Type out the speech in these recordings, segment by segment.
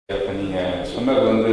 இப்போ நீங்கள் சொன்னது வந்து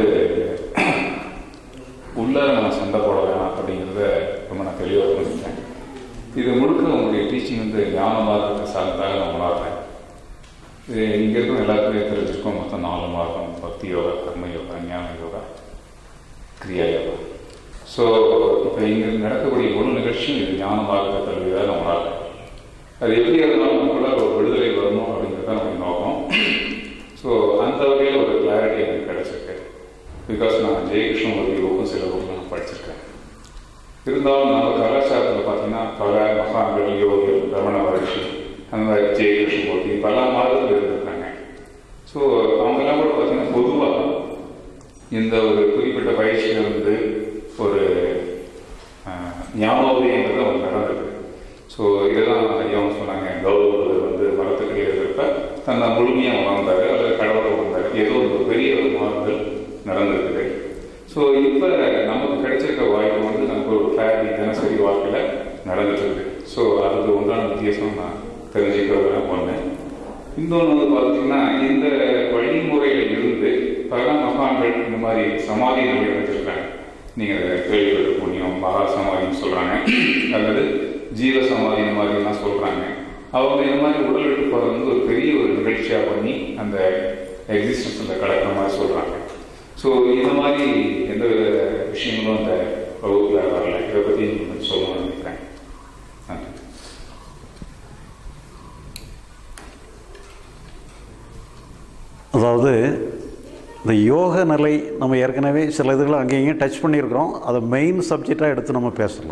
உள்ளார நான் சண்டை போட வேணாம் அப்படிங்கிறத ரொம்ப நான் தெளிவாக புரிஞ்சுட்டேன் இது முழுக்க உங்களுடைய டீச்சிங் வந்து ஞான மார்க்கத்தை சார்ந்ததாக நான் உணர்றேன் இது இங்கே இருக்கும் எல்லாருக்குமே தெரிஞ்சிருக்கோம் மொத்தம் நாலு மார்க்கம் பக்தி யோகா கர்ம யோகா ஞான யோகா கிரியா யோகா ஸோ இப்போ இங்கே நடக்கக்கூடிய முழு நிகழ்ச்சியும் இது ஞான மார்க்க கல்வியாக நான் உணர்றேன் அது எப்படி இருந்தாலும் நமக்குள்ள ஒரு விடுதலை வரணும் அப்படிங்கிறது தான் நம்ம நோக்கம் ஸோ அந்த வகையில் ஒரு கிளாரிட்டி எனக்கு கிடைச்சிருக்கு பிகாஸ் நான் ஜெயகிருஷ்ணமூர்த்தி புக்கும் சில புக்கு நான் படிச்சிருக்கேன் இருந்தாலும் நம்ம கலாச்சாரத்தில் பார்த்தீங்கன்னா பல மகான்கள் யோகிகள் ரமண மகர்ஷி அந்த மாதிரி ஜெயகிருஷ்ணமூர்த்தி பல மாதத்தில் இருந்திருக்காங்க ஸோ அவங்கெல்லாம் கூட பார்த்தீங்கன்னா பொதுவாக இந்த ஒரு குறிப்பிட்ட பயிற்சியில் வந்து ஒரு ஞாபகங்கிறது அவங்க நடந்திருக்கு ஸோ இதெல்லாம் ஐயாவும் சொன்னாங்க கௌரவர் வந்து மரத்துக்கு இருக்கிறப்ப தன்னை முழுமையாக உணர்ந்தாரு அல்லது கடவுளை உணர்ந்தாரு ஏதோ ஒரு பெரிய ஒரு மாறுதல் நடந்திருக்குது ஸோ இப்போ நமக்கு கிடைச்சிருக்க வாய்ப்பு வந்து நமக்கு ஒரு கிளாரிட்டி தினசரி வாழ்க்கையில் நடந்துட்டு இருக்கு ஸோ அதுக்கு உண்டான வித்தியாசம் நான் தெரிஞ்சுக்கிறதுல ஒன்று இன்னொன்று வந்து பார்த்தீங்கன்னா இந்த வழிமுறையில் இருந்து பல மகான்கள் இந்த மாதிரி சமாதி நிலையை வச்சிருக்காங்க நீங்கள் கேள்விப்பட்ட புண்ணியம் மகா சமாதின்னு சொல்கிறாங்க அல்லது ஜீவ சமாதி இந்த மாதிரிலாம் சொல்கிறாங்க அவங்க இந்த மாதிரி உடல் விட்டு போகிறது வந்து ஒரு பெரிய ஒரு நிகழ்ச்சியாக பண்ணி அந்த எக்ஸிஸ்டன்ஸில் கலக்கிற மாதிரி சொல்கிறாங்க ஸோ இந்த மாதிரி எந்த விஷயங்களும் அந்த வகுப்பில் வரல இதை பற்றி கொஞ்சம் சொல்லணும்னு நினைக்கிறேன் நன்றி அதாவது இந்த யோக நிலை நம்ம ஏற்கனவே சில இதுகளை அங்கேயும் டச் பண்ணியிருக்கிறோம் அதை மெயின் சப்ஜெக்டாக எடுத்து நம்ம பேசலை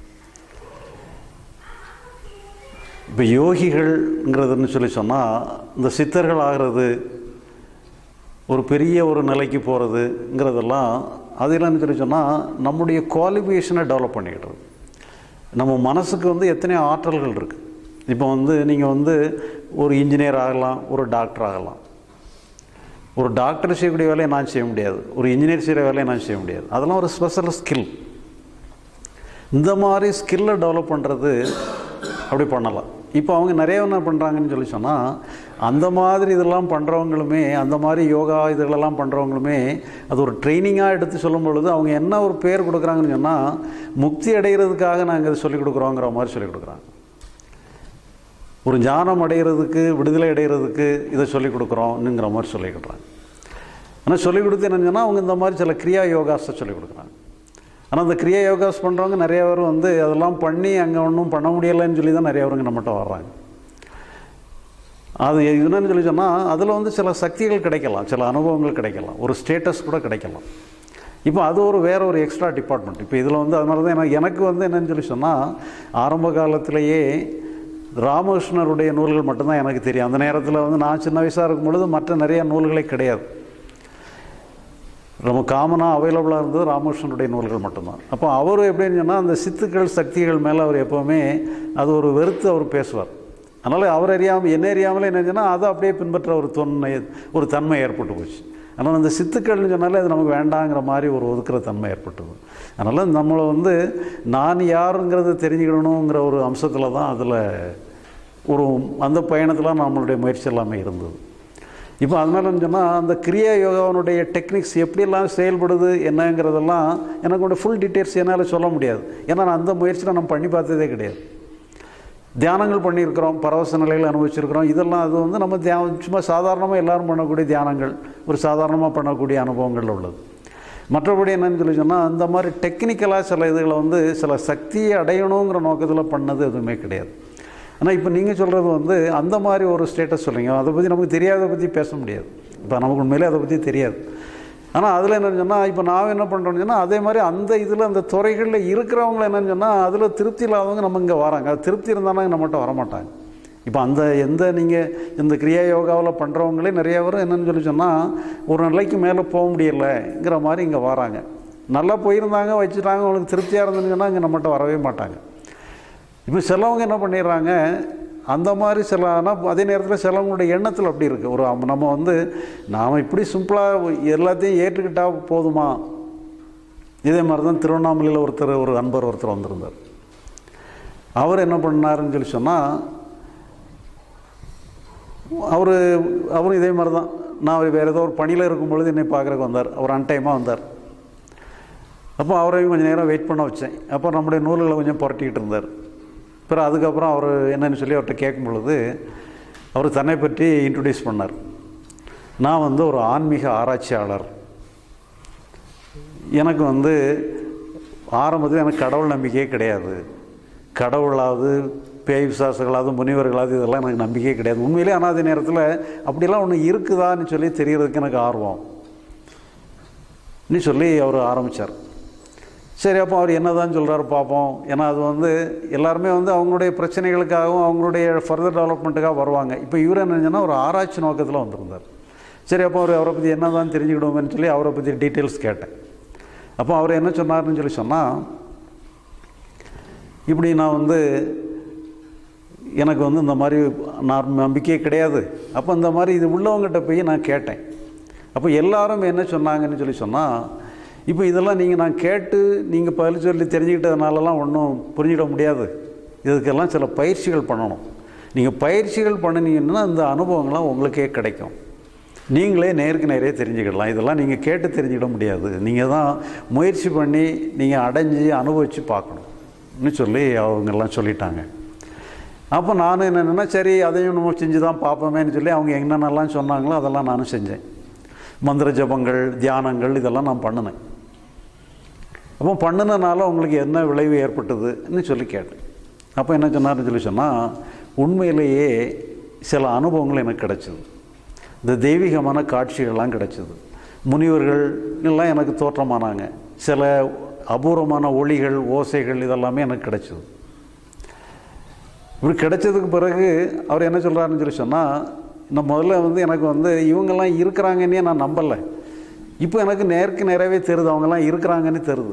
இப்போ யோகிகள்ங்கிறதுன்னு சொல்லி சொன்னால் இந்த சித்தர்கள் ஆகிறது ஒரு பெரிய ஒரு நிலைக்கு போகிறதுங்கிறதெல்லாம் அது என்னன்னு சொல்லி சொன்னால் நம்முடைய குவாலிஃபிகேஷனை டெவலப் பண்ணிக்கிட்டுறது நம்ம மனசுக்கு வந்து எத்தனையோ ஆற்றல்கள் இருக்குது இப்போ வந்து நீங்கள் வந்து ஒரு இன்ஜினியர் ஆகலாம் ஒரு டாக்டர் ஆகலாம் ஒரு டாக்டர் செய்யக்கூடிய வேலையை நான் செய்ய முடியாது ஒரு இன்ஜினியர் செய்கிற வேலையை நான் செய்ய முடியாது அதெல்லாம் ஒரு ஸ்பெஷல் ஸ்கில் இந்த மாதிரி ஸ்கில்லை டெவலப் பண்ணுறது அப்படி பண்ணலாம் இப்போ அவங்க நிறைய என்ன பண்ணுறாங்கன்னு சொல்லி சொன்னால் அந்த மாதிரி இதெல்லாம் பண்ணுறவங்களுமே அந்த மாதிரி யோகா இதெல்லாம் பண்ணுறவங்களுமே அது ஒரு ட்ரைனிங்காக எடுத்து சொல்லும் பொழுது அவங்க என்ன ஒரு பேர் கொடுக்குறாங்கன்னு சொன்னால் முக்தி அடைகிறதுக்காக நாங்கள் இதை சொல்லிக் கொடுக்குறோங்கிற மாதிரி சொல்லிக் கொடுக்குறாங்க ஒரு ஞானம் அடைகிறதுக்கு விடுதலை அடைகிறதுக்கு இதை சொல்லிக் கொடுக்குறோம்னுங்கிற மாதிரி சொல்லிக் கொடுக்குறாங்க ஆனால் சொல்லிக் கொடுத்து என்ன சொன்னால் அவங்க இந்த மாதிரி சில கிரியா யோகாஸை சொல்லிக் கொடுக்குறாங்க ஆனால் அந்த கிரியா யோகாஸ் பண்ணுறவங்க நிறைய பேர் வந்து அதெல்லாம் பண்ணி அங்கே ஒன்றும் பண்ண முடியலைன்னு சொல்லி தான் நிறைய பேருங்க நம்மகிட்ட வர்றாங்க அது என்னன்னு சொல்லி சொன்னால் அதில் வந்து சில சக்திகள் கிடைக்கலாம் சில அனுபவங்கள் கிடைக்கலாம் ஒரு ஸ்டேட்டஸ் கூட கிடைக்கலாம் இப்போ அது ஒரு வேற ஒரு எக்ஸ்ட்ரா டிபார்ட்மெண்ட் இப்போ இதில் வந்து அதனால தான் எனக்கு எனக்கு வந்து என்னன்னு சொல்லி சொன்னால் ஆரம்ப காலத்திலேயே ராமகிருஷ்ணருடைய நூல்கள் மட்டும்தான் எனக்கு தெரியும் அந்த நேரத்தில் வந்து நான் சின்ன வயசாக இருக்கும் பொழுது மற்ற நிறைய நூல்களே கிடையாது ரொம்ப காமனாக அவைலபிளாக இருந்தது ராமகிருஷ்ணனுடைய நூல்கள் மட்டும்தான் அப்போ அவர் எப்படின்னு சொன்னால் அந்த சித்துக்கள் சக்திகள் மேலே அவர் எப்போவுமே அது ஒரு வெறுத்து அவர் பேசுவார் அதனால் அவர் அறியாமல் என்ன அறியாமலே என்ன சொன்னால் அதை அப்படியே பின்பற்ற ஒரு தொன்மை ஒரு தன்மை ஏற்பட்டு போச்சு அதனால் அந்த சித்துக்கள்னு சொன்னாலே அது நமக்கு வேண்டாங்கிற மாதிரி ஒரு ஒதுக்குற தன்மை ஏற்பட்டது அதனால் நம்மளை வந்து நான் யாருங்கிறத தெரிஞ்சுக்கணுங்கிற ஒரு அம்சத்தில் தான் அதில் ஒரு அந்த பயணத்தில் நம்மளுடைய முயற்சி எல்லாமே இருந்தது இப்போ அதனால சொன்னால் அந்த கிரியா யோகாவினுடைய டெக்னிக்ஸ் எப்படியெல்லாம் செயல்படுது என்னங்கிறதெல்லாம் எனக்கு ஃபுல் டீட்டெயில்ஸ் என்னால் சொல்ல முடியாது ஏன்னா நான் அந்த முயற்சியில் நம்ம பண்ணி பார்த்ததே கிடையாது தியானங்கள் பண்ணியிருக்கிறோம் பரவச நிலையில் அனுபவிச்சிருக்கிறோம் இதெல்லாம் அது வந்து நம்ம தியா சும்மா சாதாரணமாக எல்லோரும் பண்ணக்கூடிய தியானங்கள் ஒரு சாதாரணமாக பண்ணக்கூடிய அனுபவங்கள் உள்ளது மற்றபடி என்னன்னு சொல்லி சொன்னால் அந்த மாதிரி டெக்னிக்கலாக சில இதுகளை வந்து சில சக்தியை அடையணுங்கிற நோக்கத்தில் பண்ணது எதுவுமே கிடையாது ஆனால் இப்போ நீங்கள் சொல்கிறது வந்து அந்த மாதிரி ஒரு ஸ்டேட்டஸ் சொல்லுங்க அதை பற்றி நமக்கு தெரியாத பற்றி பேச முடியாது இப்போ நமக்கு உண்மையிலே அதை பற்றி தெரியாது ஆனால் அதில் என்னன்னு சொன்னால் இப்போ நான் என்ன பண்ணுறோன்னு சொன்னால் அதே மாதிரி அந்த இதில் அந்த துறைகளில் இருக்கிறவங்க என்னன்னு சொன்னால் அதில் திருப்தி இல்லாதவங்க நம்ம இங்கே வராங்க அது திருப்தி இருந்தாலும் நம்மகிட்ட வரமாட்டாங்க இப்போ அந்த எந்த நீங்கள் இந்த கிரியா யோகாவில் பண்ணுறவங்களே நிறைய பேர் என்னன்னு சொல்லி சொன்னால் ஒரு நிலைக்கு மேலே போக முடியலைங்கிற மாதிரி இங்கே வராங்க நல்லா போயிருந்தாங்க வச்சுட்டாங்க அவங்களுக்கு திருப்தியாக இருந்துன்னு சொன்னால் இங்கே நம்மகிட்ட வரவே மாட்டாங்க இப்போ சிலவங்க என்ன பண்ணிடுறாங்க அந்த மாதிரி சில ஆனால் அதே நேரத்தில் சிலவங்களுடைய எண்ணத்தில் அப்படி இருக்குது ஒரு நம்ம வந்து நாம் இப்படி சிம்பிளாக எல்லாத்தையும் ஏற்றுக்கிட்டால் போதுமா இதே மாதிரி தான் திருவண்ணாமலையில் ஒருத்தர் ஒரு அன்பர் ஒருத்தர் வந்திருந்தார் அவர் என்ன பண்ணாருன்னு சொல்லி சொன்னால் அவர் அவரும் இதே மாதிரி தான் நான் அவர் வேறு ஏதோ ஒரு பணியில் இருக்கும் பொழுது என்னை பார்க்குறக்கு வந்தார் அவர் அன்டைமாக வந்தார் அப்போ அவரையும் கொஞ்சம் நேரம் வெயிட் பண்ண வச்சேன் அப்போ நம்முடைய நூல்களை கொஞ்சம் புரட்டிக்கிட்டு இருந்தார் அப்புறம் அதுக்கப்புறம் அவர் என்னன்னு சொல்லி அவர்கிட்ட கேட்கும் பொழுது அவர் தன்னை பற்றி இன்ட்ரடியூஸ் பண்ணார் நான் வந்து ஒரு ஆன்மீக ஆராய்ச்சியாளர் எனக்கு வந்து ஆரம்பத்தில் எனக்கு கடவுள் நம்பிக்கையே கிடையாது கடவுளாவது பேய் விசாசங்களாவது முனிவர்களாவது இதெல்லாம் எனக்கு நம்பிக்கையே கிடையாது உண்மையிலே ஆனால் அதே நேரத்தில் அப்படிலாம் ஒன்று இருக்குதான்னு சொல்லி தெரியறதுக்கு எனக்கு ஆர்வம் நீ சொல்லி அவர் ஆரம்பித்தார் சரி அப்போ அவர் என்ன தான் சொல்கிறாரு பார்ப்போம் ஏன்னா அது வந்து எல்லாருமே வந்து அவங்களுடைய பிரச்சனைகளுக்காகவும் அவங்களுடைய ஃபர்தர் டெவலப்மெண்ட்டுக்காக வருவாங்க இப்போ இவர் என்னன்னா ஒரு ஆராய்ச்சி நோக்கத்தில் வந்திருந்தார் சரி அப்போ அவர் அவரை பற்றி என்ன தான் தெரிஞ்சுக்கிடுவோம்னு சொல்லி அவரை பற்றி டீட்டெயில்ஸ் கேட்டேன் அப்போ அவர் என்ன சொன்னார்னு சொல்லி சொன்னால் இப்படி நான் வந்து எனக்கு வந்து இந்த மாதிரி நான் நம்பிக்கையே கிடையாது அப்போ இந்த மாதிரி இது உள்ளவங்ககிட்ட போய் நான் கேட்டேன் அப்போ எல்லாரும் என்ன சொன்னாங்கன்னு சொல்லி சொன்னால் இப்போ இதெல்லாம் நீங்கள் நான் கேட்டு நீங்கள் பதில் சொல்லி தெரிஞ்சுக்கிட்டதுனாலலாம் ஒன்றும் புரிஞ்சிட முடியாது இதுக்கெல்லாம் சில பயிற்சிகள் பண்ணணும் நீங்கள் பயிற்சிகள் பண்ணினீங்கன்னா இந்த அனுபவங்கள்லாம் உங்களுக்கே கிடைக்கும் நீங்களே நேருக்கு நேரே தெரிஞ்சுக்கிடலாம் இதெல்லாம் நீங்கள் கேட்டு தெரிஞ்சுக்கிட முடியாது நீங்கள் தான் முயற்சி பண்ணி நீங்கள் அடைஞ்சு அனுபவித்து பார்க்கணும்னு சொல்லி அவங்கெல்லாம் சொல்லிட்டாங்க அப்போ நானும் என்னென்னா சரி அதையும் நம்ம செஞ்சு தான் பார்ப்போமேன்னு சொல்லி அவங்க என்னென்னலாம் சொன்னாங்களோ அதெல்லாம் நானும் செஞ்சேன் மந்திர ஜபங்கள் தியானங்கள் இதெல்லாம் நான் பண்ணினேன் அப்போ பண்ணினனால உங்களுக்கு என்ன விளைவு ஏற்பட்டதுன்னு சொல்லி கேட்டேன் அப்போ என்ன சொன்னார்னு சொல்லி சொன்னால் உண்மையிலேயே சில அனுபவங்கள் எனக்கு கிடைச்சிது இந்த தெய்வீகமான காட்சிகள்லாம் கிடைச்சிது முனிவர்கள் எல்லாம் எனக்கு தோற்றமானாங்க சில அபூர்வமான ஒளிகள் ஓசைகள் இதெல்லாமே எனக்கு கிடைச்சிது இப்படி கிடைச்சதுக்கு பிறகு அவர் என்ன சொல்கிறாருன்னு சொல்லி சொன்னால் நான் முதல்ல வந்து எனக்கு வந்து இவங்கெல்லாம் இருக்கிறாங்கன்னே நான் நம்பலை இப்போ எனக்கு நேருக்கு நேராகவே தெரியுது அவங்கெல்லாம் இருக்கிறாங்கன்னு தெரியுது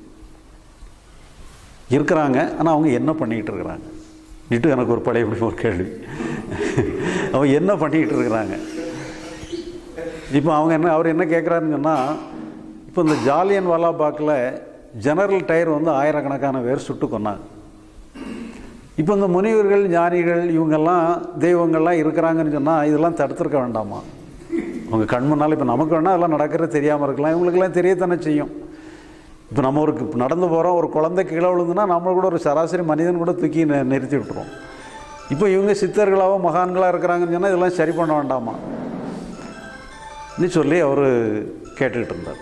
இருக்கிறாங்க ஆனால் அவங்க என்ன பண்ணிக்கிட்டு இருக்கிறாங்க இட்டு எனக்கு ஒரு பழைய ஒரு கேள்வி அவங்க என்ன பண்ணிக்கிட்டு இருக்கிறாங்க இப்போ அவங்க என்ன அவர் என்ன கேட்குறாருன்னு சொன்னால் இப்போ இந்த ஜாலியன் வாலாபாக்கில் ஜெனரல் டயர் வந்து ஆயிரக்கணக்கான பேர் சுட்டு கொன்னாங்க இப்போ இந்த முனிவர்கள் ஞானிகள் இவங்கெல்லாம் தெய்வங்கள்லாம் இருக்கிறாங்கன்னு சொன்னால் இதெல்லாம் தடுத்துருக்க வேண்டாமா அவங்க கண் முன்னால் இப்போ நமக்கு வேணால் அதெல்லாம் நடக்கிறது தெரியாமல் இருக்கலாம் இவங்களுக்கெல்லாம் தெரியத்தானே செய்யும் இப்போ நம்ம ஒரு நடந்து போகிறோம் ஒரு குழந்தை கீழே விழுந்துன்னா நம்ம கூட ஒரு சராசரி மனிதன் கூட தூக்கி நி- நிறுத்தி விட்டுருவோம் இப்போ இவங்க சித்தர்களாவோ மகான்களாக இருக்கிறாங்கன்னு சொன்னால் இதெல்லாம் சரி பண்ண வேண்டாமா நீ சொல்லி அவர் கேட்டுக்கிட்டு இருந்தார்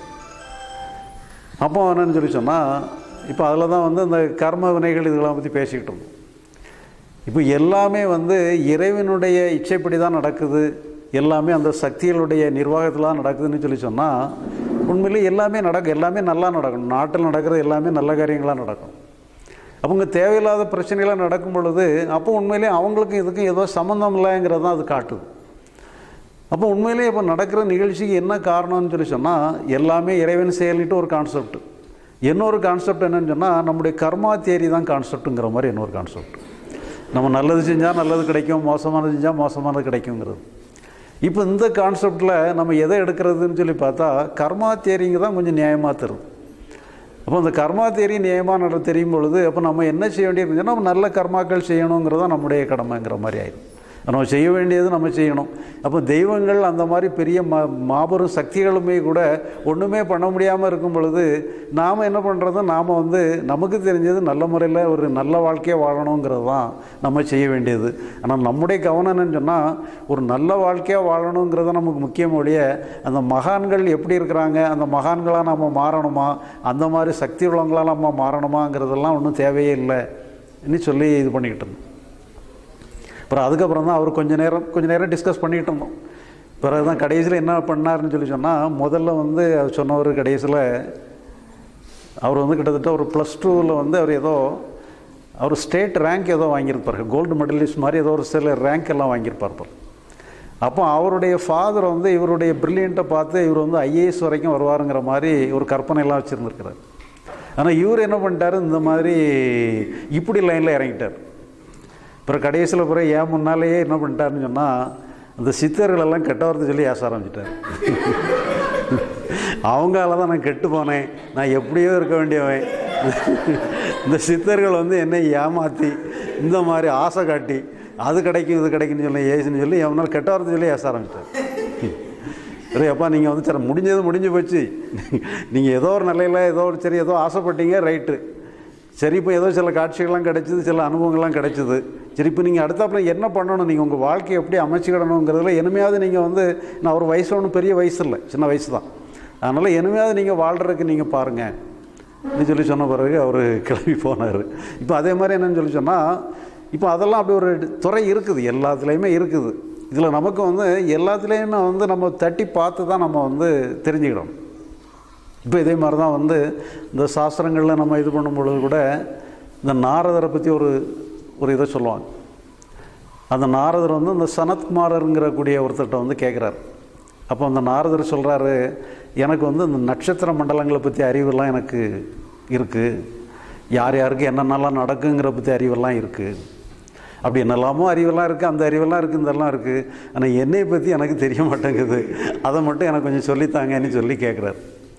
அப்போ என்னன்னு சொல்லி சொன்னால் இப்போ அதில் தான் வந்து இந்த கர்ம வினைகள் இதெல்லாம் பற்றி பேசிக்கிட்டு இருந்தோம் இப்போ எல்லாமே வந்து இறைவனுடைய இச்சைப்படி தான் நடக்குது எல்லாமே அந்த சக்திகளுடைய நிர்வாகத்தில் தான் நடக்குதுன்னு சொல்லி சொன்னால் உண்மையிலே எல்லாமே நடக்கும் எல்லாமே நல்லா நடக்கணும் நாட்டில் நடக்கிறது எல்லாமே நல்ல காரியங்களாக நடக்கும் அவங்க தேவையில்லாத பிரச்சனைகளாக நடக்கும் பொழுது அப்போ உண்மையிலே அவங்களுக்கும் இதுக்கும் ஏதோ சம்மந்தம் இல்லைங்கிறது தான் அது காட்டுது அப்போ உண்மையிலே இப்போ நடக்கிற நிகழ்ச்சிக்கு என்ன காரணம்னு சொல்லி சொன்னால் எல்லாமே இறைவன் செயல்னிட்டு ஒரு கான்செப்ட் இன்னொரு கான்செப்ட் என்னன்னு சொன்னால் நம்முடைய கர்மா தேரி தான் கான்செப்ட்டுங்கிற மாதிரி இன்னொரு கான்செப்ட் நம்ம நல்லது செஞ்சால் நல்லது கிடைக்கும் மோசமானது செஞ்சால் மோசமானது கிடைக்குங்கிறது இப்போ இந்த கான்செப்டில் நம்ம எதை எடுக்கிறதுன்னு சொல்லி பார்த்தா கர்மா தேரிங்க தான் கொஞ்சம் நியாயமாக தருது அப்போ அந்த கர்மா தேரி நியாயமாக நட தெரியும் பொழுது அப்போ நம்ம என்ன செய்ய வேண்டியதுன்னா நம்ம நல்ல கர்மாக்கள் செய்யணுங்கிறது தான் நம்முடைய கடமைங்கிற மாதிரி ஆயிடும் நம்ம செய்ய வேண்டியது நம்ம செய்யணும் அப்போ தெய்வங்கள் அந்த மாதிரி பெரிய மா மாபெரும் சக்திகளுமே கூட ஒன்றுமே பண்ண முடியாமல் இருக்கும் பொழுது நாம் என்ன பண்ணுறது நாம் வந்து நமக்கு தெரிஞ்சது நல்ல முறையில் ஒரு நல்ல வாழ்க்கையை வாழணுங்கிறது தான் நம்ம செய்ய வேண்டியது ஆனால் நம்முடைய கவனம் என்னன்னு சொன்னால் ஒரு நல்ல வாழ்க்கையாக வாழணுங்கிறது தான் நமக்கு முக்கியம் ஒழிய அந்த மகான்கள் எப்படி இருக்கிறாங்க அந்த மகான்களாக நம்ம மாறணுமா அந்த மாதிரி சக்தி உள்ளவங்களாக நம்ம மாறணுமாங்கிறதெல்லாம் ஒன்றும் தேவையே இல்லைன்னு சொல்லி இது பண்ணிக்கிட்டு இருந்தோம் அப்புறம் அதுக்கப்புறம் தான் அவர் கொஞ்ச நேரம் கொஞ்ச நேரம் டிஸ்கஸ் பண்ணிகிட்டு இருந்தோம் பிறகு தான் கடைசியில் என்ன பண்ணாருன்னு சொல்லி சொன்னால் முதல்ல வந்து அவர் சொன்னவர் கடைசியில் அவர் வந்து கிட்டத்தட்ட ஒரு ப்ளஸ் டூவில் வந்து அவர் ஏதோ அவர் ஸ்டேட் ரேங்க் ஏதோ வாங்கியிருப்பார் கோல்டு மெடலிஸ்ட் மாதிரி ஏதோ ஒரு சில ரேங்க் எல்லாம் வாங்கியிருப்பார் போல. அப்போ அவருடைய ஃபாதர் வந்து இவருடைய பிரில்லியண்ட்டை பார்த்து இவர் வந்து ஐஏஎஸ் வரைக்கும் வருவாருங்கிற மாதிரி ஒரு கற்பனையெல்லாம் வச்சுருந்துருக்கிறார் ஆனால் இவர் என்ன பண்ணிட்டாரு இந்த மாதிரி இப்படி லைனில் இறங்கிட்டார் அப்புறம் கடைசியில் பிறகு ஏன் முன்னாலேயே என்ன பண்ணிட்டாருன்னு சொன்னால் அந்த சித்தர்களெல்லாம் கெட்ட வார்த்தை சொல்லி ஏச ஆரம்பிச்சிட்டார் அவங்களால தான் நான் கெட்டு போனேன் நான் எப்படியோ இருக்க வேண்டியவன் இந்த சித்தர்கள் வந்து என்னை ஏமாற்றி இந்த மாதிரி ஆசை காட்டி அது கிடைக்கும் இது கிடைக்கும்னு சொல்லி ஏசுன்னு சொல்லி எவனால் கெட்ட வார்த்தை சொல்லி ஏச ஆரம்பிச்சிட்டார் சரி அப்பா நீங்கள் வந்து சரி முடிஞ்சது முடிஞ்சு போச்சு நீங்கள் ஏதோ ஒரு நிலையில் ஏதோ ஒரு சரி ஏதோ ஆசைப்பட்டீங்க ரைட்டு சரி இப்போ ஏதோ சில காட்சிகள்லாம் கிடைச்சிது சில அனுபவங்கள்லாம் கிடைச்சிது சரி இப்போ நீங்கள் அடுத்தாப்புல என்ன பண்ணணும் நீங்கள் உங்கள் வாழ்க்கையை எப்படி அமைச்சிக்கிடணுங்கிறதுல இனிமையாவது நீங்கள் வந்து நான் ஒரு வயசு ஒன்றும் பெரிய வயசு இல்லை சின்ன வயசு தான் அதனால் இனிமையாவது நீங்கள் வாழ்கிறதுக்கு நீங்கள் பாருங்கள் அப்படின்னு சொல்லி சொன்ன பிறகு அவர் கிளம்பி போனார் இப்போ அதே மாதிரி என்னன்னு சொல்லி சொன்னால் இப்போ அதெல்லாம் அப்படி ஒரு துறை இருக்குது எல்லாத்துலேயுமே இருக்குது இதில் நமக்கு வந்து எல்லாத்துலேயுமே வந்து நம்ம தட்டி பார்த்து தான் நம்ம வந்து தெரிஞ்சுக்கிடணும் இப்போ இதே மாதிரி தான் வந்து இந்த சாஸ்திரங்களில் நம்ம இது பண்ணும் பொழுது கூட இந்த நாரதரை பற்றி ஒரு ஒரு இதை சொல்லுவாங்க அந்த நாரதர் வந்து இந்த சனத்குமாரருங்கிற கூடிய ஒருத்தர்கிட்ட வந்து கேட்குறாரு அப்போ அந்த நாரதர் சொல்கிறாரு எனக்கு வந்து இந்த நட்சத்திர மண்டலங்களை பற்றி அறிவெல்லாம் எனக்கு இருக்குது யார் யாருக்கு என்னென்னலாம் நடக்குங்கிற பற்றி அறிவெல்லாம் இருக்குது அப்படி என்னெல்லாமோ அறிவெல்லாம் இருக்குது அந்த அறிவெல்லாம் இருக்குது இதெல்லாம் இருக்குது ஆனால் என்னை பற்றி எனக்கு தெரிய மாட்டேங்குது அதை மட்டும் எனக்கு கொஞ்சம் சொல்லித்தாங்கன்னு சொல்லி கேட்குறாரு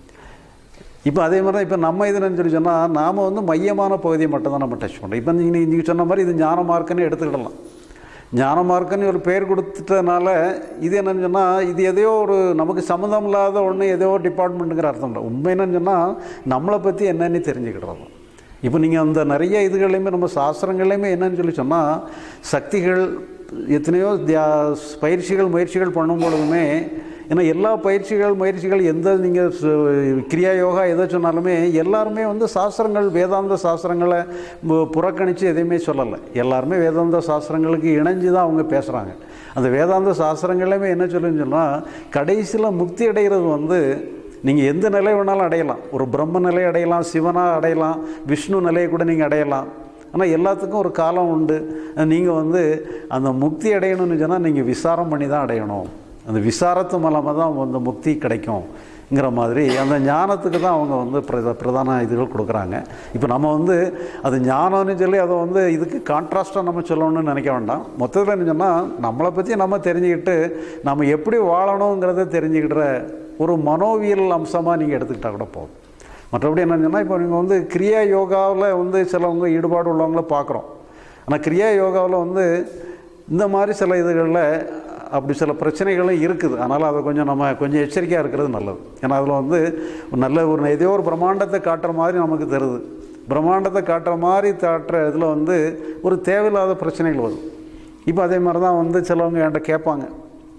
இப்போ அதே மாதிரி தான் இப்போ நம்ம இது என்னன்னு சொல்லி சொன்னால் நாம் வந்து மையமான பகுதியை மட்டும் தான் நம்ம டச் பண்ணுறோம் இப்போ நீங்கள் நீங்கள் சொன்ன மாதிரி இது ஞான மார்க்கன்னு எடுத்துக்கிடலாம் ஞான மார்க்கன்னு ஒரு பேர் கொடுத்துட்டனால இது என்னன்னு சொன்னால் இது எதையோ ஒரு நமக்கு சம்மந்தம் இல்லாத ஒன்று எதையோ டிபார்ட்மெண்ட்டுங்கிற அர்த்தம் இல்லை உண்மை என்னன்னு சொன்னால் நம்மளை பற்றி என்னன்னு தெரிஞ்சுக்கிடுறோம் இப்போ நீங்கள் அந்த நிறைய இதுகள்லையுமே நம்ம சாஸ்திரங்கள்லையுமே என்னன்னு சொல்லி சொன்னால் சக்திகள் எத்தனையோ தியா பயிற்சிகள் முயற்சிகள் பண்ணும் பொழுதுமே ஏன்னா எல்லா பயிற்சிகள் முயற்சிகள் எந்த நீங்கள் கிரியா யோகா எதை சொன்னாலுமே எல்லாருமே வந்து சாஸ்திரங்கள் வேதாந்த சாஸ்திரங்களை பு- புறக்கணித்து எதையுமே சொல்லலை எல்லாருமே வேதாந்த சாஸ்திரங்களுக்கு இணைஞ்சு தான் அவங்க பேசுகிறாங்க அந்த வேதாந்த சாஸ்திரங்களையுமே என்ன சொல்லுன்னு சொன்னால் கடைசியில் முக்தி அடைகிறது வந்து நீங்கள் எந்த நிலை வேணாலும் அடையலாம் ஒரு பிரம்ம நிலை அடையலாம் சிவனாக அடையலாம் விஷ்ணு நிலையை கூட நீங்கள் அடையலாம் ஆனால் எல்லாத்துக்கும் ஒரு காலம் உண்டு நீங்கள் வந்து அந்த முக்தி அடையணும்னு சொன்னால் நீங்கள் விசாரம் பண்ணி தான் அடையணும் அந்த விசாரத்து மூலமாக தான் அந்த முக்தி கிடைக்கும்ங்கிற மாதிரி அந்த ஞானத்துக்கு தான் அவங்க வந்து பிரத பிரதான இதுகள் கொடுக்குறாங்க இப்போ நம்ம வந்து அது ஞானம்னு சொல்லி அதை வந்து இதுக்கு கான்ட்ராஸ்ட்டாக நம்ம சொல்லணும்னு நினைக்க வேண்டாம் மொத்தத்தில் என்ன சொன்னால் நம்மளை பற்றி நம்ம தெரிஞ்சுக்கிட்டு நம்ம எப்படி வாழணுங்கிறத தெரிஞ்சுக்கிற ஒரு மனோவியல் அம்சமாக நீங்கள் எடுத்துக்கிட்டால் கூட போதும் மற்றபடி என்னன்னு சொன்னால் இப்போ நீங்கள் வந்து கிரியா யோகாவில் வந்து சிலவங்க ஈடுபாடு உள்ளவங்கள பார்க்குறோம் ஆனால் கிரியா யோகாவில் வந்து இந்த மாதிரி சில இதுகளில் அப்படி சில பிரச்சனைகளும் இருக்குது அதனால் அதை கொஞ்சம் நம்ம கொஞ்சம் எச்சரிக்கையாக இருக்கிறது நல்லது ஏன்னா அதில் வந்து ஒரு நல்ல ஒரு ஏதோ ஒரு பிரம்மாண்டத்தை காட்டுற மாதிரி நமக்கு தருது பிரம்மாண்டத்தை காட்டுற மாதிரி காட்டுற இதில் வந்து ஒரு தேவையில்லாத பிரச்சனைகள் வரும் இப்போ அதே மாதிரி தான் வந்து சிலவங்க என்கிட்ட கேட்பாங்க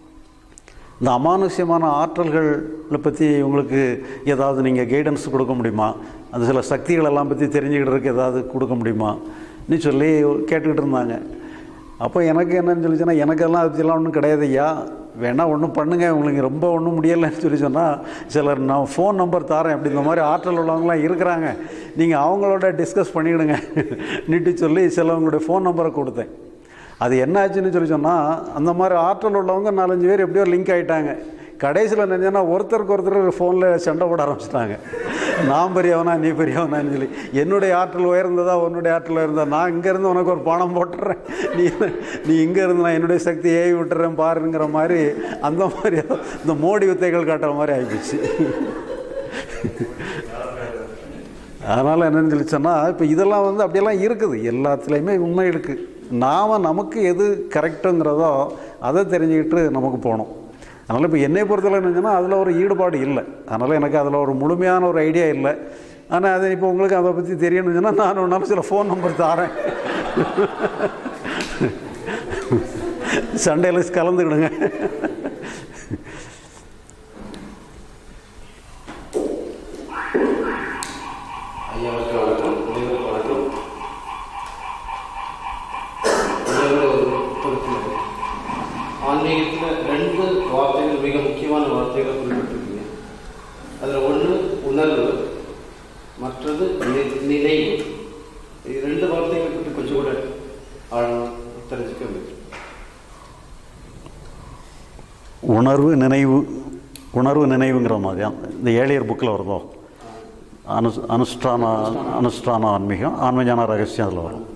இந்த அமானுஷ்யமான ஆற்றல்களை பற்றி உங்களுக்கு ஏதாவது நீங்கள் கைடன்ஸ் கொடுக்க முடியுமா அந்த சில சக்திகளெல்லாம் பற்றி தெரிஞ்சுக்கிட்டதுக்கு ஏதாவது கொடுக்க முடியுமா நீ சொல்லி கேட்டுக்கிட்டு இருந்தாங்க அப்போ எனக்கு என்னன்னு சொல்லி சொன்னால் எனக்கெல்லாம் அது பற்றிலாம் ஒன்றும் கிடையாது ஐயா வேணால் ஒன்றும் பண்ணுங்கள் உங்களுக்கு ரொம்ப ஒன்றும் முடியலைன்னு சொல்லி சொன்னால் சிலர் நான் ஃபோன் நம்பர் தரேன் அப்படி இந்த மாதிரி ஆற்றல் உள்ளவங்களாம் இருக்கிறாங்க நீங்கள் அவங்களோட டிஸ்கஸ் பண்ணிவிடுங்க நீட்டு சொல்லி சிலவங்களுடைய ஃபோன் நம்பரை கொடுத்தேன் அது என்ன ஆச்சுன்னு சொல்லி சொன்னால் அந்த மாதிரி ஆற்றல் உள்ளவங்க நாலஞ்சு பேர் எப்படியோ லிங்க் ஆகிட்டாங்க கடைசியில் நினைஞ்சேன்னா ஒருத்தருக்கு ஒருத்தர் ஃபோனில் சண்டை போட ஆரம்பிச்சிட்டாங்க நான் பெரியவனா நீ பெரியவனான்னு சொல்லி என்னுடைய ஆற்றல் உயர்ந்ததா உன்னுடைய ஆற்றல் உயர்ந்ததா நான் இங்கேருந்து உனக்கு ஒரு பணம் போட்டுறேன் நீ நீ இங்கே இருந்து நான் என்னுடைய சக்தி ஏவி விட்டுறேன் பாருங்கிற மாதிரி அந்த மாதிரி இந்த மோடி வித்தைகள் காட்டுற மாதிரி ஆகிப்போச்சு அதனால் என்னன்னு சொல்லி சொன்னால் இப்போ இதெல்லாம் வந்து அப்படியெல்லாம் இருக்குது எல்லாத்துலேயுமே உண்மை இருக்குது நாம் நமக்கு எது கரெக்டுங்கிறதோ அதை தெரிஞ்சுக்கிட்டு நமக்கு போகணும் அதனால் இப்போ என்னை பொறுத்தவரை என்னச்சுன்னா அதில் ஒரு ஈடுபாடு இல்லை அதனால் எனக்கு அதில் ஒரு முழுமையான ஒரு ஐடியா இல்லை ஆனால் அது இப்போ உங்களுக்கு அதை பற்றி தெரியணும்னு சொன்னால் நான் ஒரு நாள் சில ஃபோன் நம்பர் தரேன் சண்டையில் கலந்துக்கிடுங்க ஐயாவுக்கு வணக்கம் அனைவருக்கும் வணக்கம் ஐயாவோட ஒரு பொறுப்புள்ளது ஆன்மீகத்தில் ரெண்டு வார்த்தைகள் மிக முக்கியமான வார்த்தைகளை குறிப்பிட்டிருக்கீங்க அதில் ஒன்று உணர்வு மற்றது நி- நினைவு இது ரெண்டு வார்த்தைகளை பற்றி கொஞ்சம் கூட ஆழமாக தெரிஞ்சுக்க முடியும் உணர்வு நினைவு உணர்வு நினைவுங்கிற மாதிரி இந்த ஏழியர் புக்கில் வருதோ அனு அனுஷ்டான அனுஷ்டான ஆன்மீகம் ஆன்மீகான ரகசியம் அதில் வரும்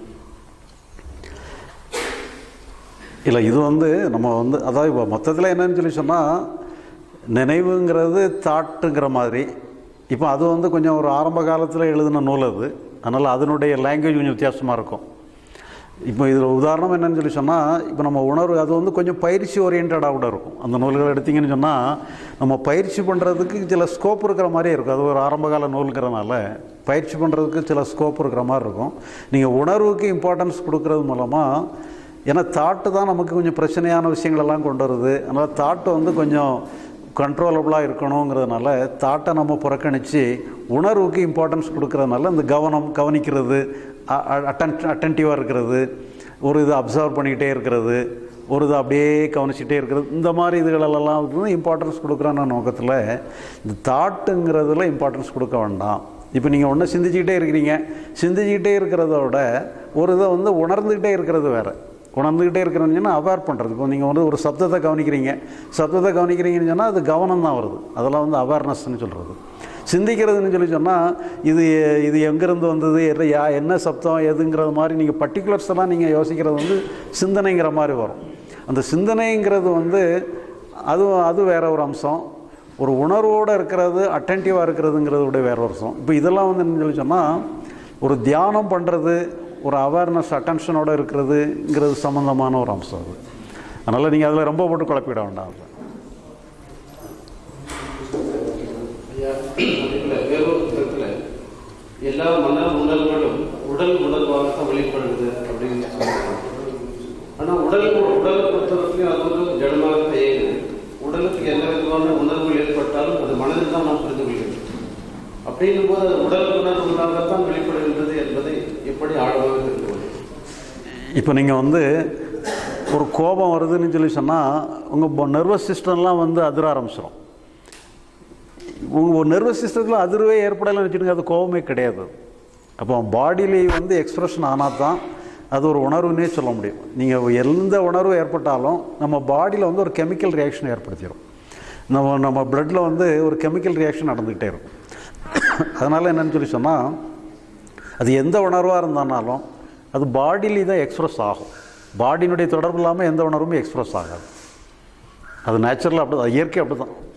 இல்லை இது வந்து நம்ம வந்து அதாவது இப்போ மொத்தத்தில் என்னன்னு சொல்லி சொன்னால் நினைவுங்கிறது தாட்டுங்கிற மாதிரி இப்போ அது வந்து கொஞ்சம் ஒரு ஆரம்ப காலத்தில் எழுதின நூல் அது அதனால் அதனுடைய லாங்குவேஜ் கொஞ்சம் வித்தியாசமாக இருக்கும் இப்போ இதில் உதாரணம் என்னன்னு சொல்லி சொன்னால் இப்போ நம்ம உணர்வு அது வந்து கொஞ்சம் பயிற்சி ஓரியன்டாக கூட இருக்கும் அந்த நூல்கள் எடுத்தீங்கன்னு சொன்னால் நம்ம பயிற்சி பண்ணுறதுக்கு சில ஸ்கோப் இருக்கிற மாதிரியே இருக்கும் அது ஒரு ஆரம்பகால நூலுங்கிறனால பயிற்சி பண்ணுறதுக்கு சில ஸ்கோப் இருக்கிற மாதிரி இருக்கும் நீங்கள் உணர்வுக்கு இம்பார்ட்டன்ஸ் கொடுக்கறது மூலமாக ஏன்னா தாட்டு தான் நமக்கு கொஞ்சம் பிரச்சனையான விஷயங்களெல்லாம் கொண்டு வருது அதனால் தாட்டு வந்து கொஞ்சம் கண்ட்ரோலபுளாக இருக்கணுங்கிறதுனால தாட்டை நம்ம புறக்கணித்து உணர்வுக்கு இம்பார்ட்டன்ஸ் கொடுக்கறதுனால இந்த கவனம் கவனிக்கிறது அட்டன் அட்டன்டிவாக இருக்கிறது ஒரு இதை அப்சர்வ் பண்ணிக்கிட்டே இருக்கிறது ஒரு இதை அப்படியே கவனிச்சிட்டே இருக்கிறது இந்த மாதிரி இதுகளெல்லாம் வந்து இம்பார்ட்டன்ஸ் கொடுக்குறான நோக்கத்தில் இந்த தாட்டுங்கிறதுல இம்பார்ட்டன்ஸ் கொடுக்க வேண்டாம் இப்போ நீங்கள் ஒன்று சிந்திச்சுக்கிட்டே இருக்கிறீங்க சிந்திச்சுக்கிட்டே இருக்கிறத விட ஒரு இதை வந்து உணர்ந்துக்கிட்டே இருக்கிறது வேறு உணர்ந்துக்கிட்டே இருக்கிறீங்கன்னா அவேர் பண்ணுறது இப்போ நீங்கள் வந்து ஒரு சப்தத்தை கவனிக்கிறீங்க சப்தத்தை கவனிக்கிறீங்கன்னு சொன்னால் அது கவனம் தான் வருது அதெல்லாம் வந்து அவேர்னஸ்ன்னு சொல்கிறது சிந்திக்கிறதுன்னு சொல்லி சொன்னால் இது இது எங்கேருந்து வந்தது எது யா என்ன சப்தம் எதுங்கிறது மாதிரி நீங்கள் பர்டிகுலர்ஸ் எல்லாம் நீங்கள் யோசிக்கிறது வந்து சிந்தனைங்கிற மாதிரி வரும் அந்த சிந்தனைங்கிறது வந்து அது அது வேற ஒரு அம்சம் ஒரு உணர்வோடு இருக்கிறது அட்டன்டிவாக இருக்கிறதுங்கிறது விட வேற ஒரு அம்சம் இப்போ இதெல்லாம் வந்து என்ன சொல்லி சொன்னால் ஒரு தியானம் பண்ணுறது ஒரு அவேர்னஸ் அட்டென்ஷனோடு இருக்கிறதுங்கிறது சம்மந்தமான ஒரு அம்சம் அது அதனால் நீங்கள் அதில் ரொம்ப போட்டு குழப்பிட வேண்டாம் அதை ஐயா, அதுல வேறொரு விதத்துல எல்லா மன உணர்வுகளும் உடல் உணர்வாகத்தான் வெளிப்படுது அப்படின்னு சொல்றாங்க ஆனா உடல் உடலை பொறுத்தவரைக்கும் அது ஒரு ஜடமாக இயங்குது உடலுக்கு எந்த விதமான உணர்வுகள் ஏற்பட்டாலும் அது மனதில் தான் நாம் புரிந்து கொள்கிறோம் அப்படின்னும் போது அது உடல் உணர்வுகளாகத்தான் வெளிப்படுகின்றது என்பதை எப்படி ஆழமாக தெரிந்து கொள்கிறோம் இப்போ நீங்கள் வந்து ஒரு கோபம் வருதுன்னு சொல்லி சொன்னால் உங்கள் நர்வஸ் சிஸ்டம்லாம் வந்து அதிர ஆரம்பிச்சிடும் உங்கள் நர்வஸ் சிஸ்டத்தில் அதிர்வே ஏற்படலைன்னு வச்சுட்டுங்க அது கோபமே கிடையாது அப்போ பாடியிலே வந்து எக்ஸ்ப்ரெஷன் ஆனால் தான் அது ஒரு உணர்வுன்னே சொல்ல முடியும் நீங்கள் எந்த உணர்வு ஏற்பட்டாலும் நம்ம பாடியில் வந்து ஒரு கெமிக்கல் ரியாக்ஷன் ஏற்படுத்திடும் நம்ம நம்ம பிளட்டில் வந்து ஒரு கெமிக்கல் ரியாக்ஷன் நடந்துக்கிட்டே இருக்கும் அதனால் என்னன்னு சொல்லி சொன்னால் அது எந்த உணர்வாக இருந்தாலும் அது பாடியிலே தான் எக்ஸ்ப்ரெஸ் ஆகும் பாடியினுடைய தொடர்பு இல்லாமல் எந்த உணர்வுமே எக்ஸ்ப்ரெஸ் ஆகாது அது நேச்சுரலாக அப்படி தான் இயற்கை அப்படி தான்